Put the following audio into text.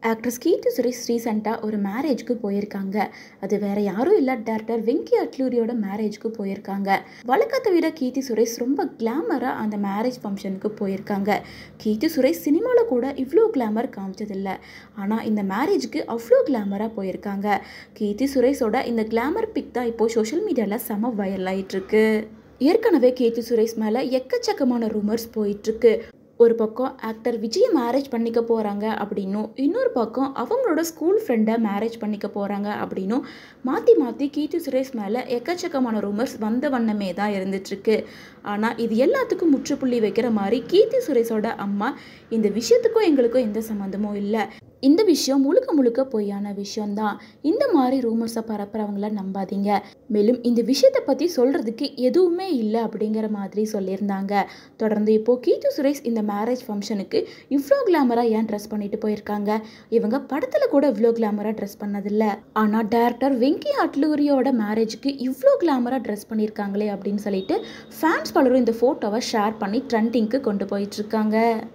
actress கீர்த்தி சுரேஷ் ரீசெண்டாக ஒரு மேரேஜ்க்கு போயிருக்காங்க அது வேற யாரும் இல்லை டேரக்டர் வெங்கி அட்லூரியோட மேரேஜ்க்கு போயிருக்காங்க வழக்கத்தை விட கீர்த்தி சுரேஷ் ரொம்ப கிளாமராக அந்த மேரேஜ் ஃபங்க்ஷனுக்கு போயிருக்காங்க கீர்த்தி சுரேஷ் சினிமாவில் கூட இவ்வளோ கிளாமர் காமிச்சதில்ல ஆனால் இந்த மேரேஜ்க்கு அவ்வளோ கிளாமராக போயிருக்காங்க கீர்த்தி சுரேஷோட இந்த கிளாமர் பிக் தான் இப்போது சோஷியல் மீடியாவில் செம வைரல் ஆயிட்டிருக்கு ஏற்கனவே கீர்த்தி சுரேஷ் மேலே எக்கச்சக்கமான ரூமர்ஸ் போயிட்டுருக்கு ஒரு பக்கம் ஆக்டர் விஜயை மேரேஜ் பண்ணிக்க போகிறாங்க அப்படின்னும் இன்னொரு பக்கம் அவங்களோட ஸ்கூல் ஃப்ரெண்டை மேரேஜ் பண்ணிக்க போகிறாங்க அப்படின்னும் மாற்றி மாற்றி கீர்த்தி சுரேஷ் மேலே எக்கச்சக்கமான ரூமர்ஸ் வந்த வண்ணமே தான் இருந்துட்டுருக்கு ஆனால் இது எல்லாத்துக்கும் முற்றுப்புள்ளி வைக்கிற மாதிரி கீர்த்தி சுரேஷோட அம்மா இந்த விஷயத்துக்கும் எங்களுக்கும் எந்த சம்மந்தமும் இல்லை இந்த விஷயம் முழுக்க முழுக்க பொய்யான விஷயம்தான் இந்த மாதிரி ரூமர்ஸை பரப்புறவங்கள நம்பாதீங்க மேலும் இந்த விஷயத்தை பற்றி சொல்கிறதுக்கு எதுவுமே இல்லை அப்படிங்கிற மாதிரி சொல்லியிருந்தாங்க தொடர்ந்து இப்போது கீர்த்தி சுரேஷ் இந்த மேரேஜ் ஃபங்க்ஷனுக்கு இவ்வளோ கிளாமராக ஏன் ட்ரெஸ் பண்ணிட்டு போயிருக்காங்க இவங்க படத்தில் கூட இவ்வளோ கிளாமராக ட்ரெஸ் பண்ணதில்லை ஆனால் டேரக்டர் வெங்கி அட்லூரியோட மேரேஜுக்கு இவ்வளோ கிளாமராக ட்ரெஸ் பண்ணியிருக்காங்களே அப்படின்னு சொல்லிட்டு ஃபேன்ஸ் பலரும் இந்த ஃபோட்டோவை ஷேர் பண்ணி ட்ரெண்டிங்க்கு கொண்டு போயிட்டுருக்காங்க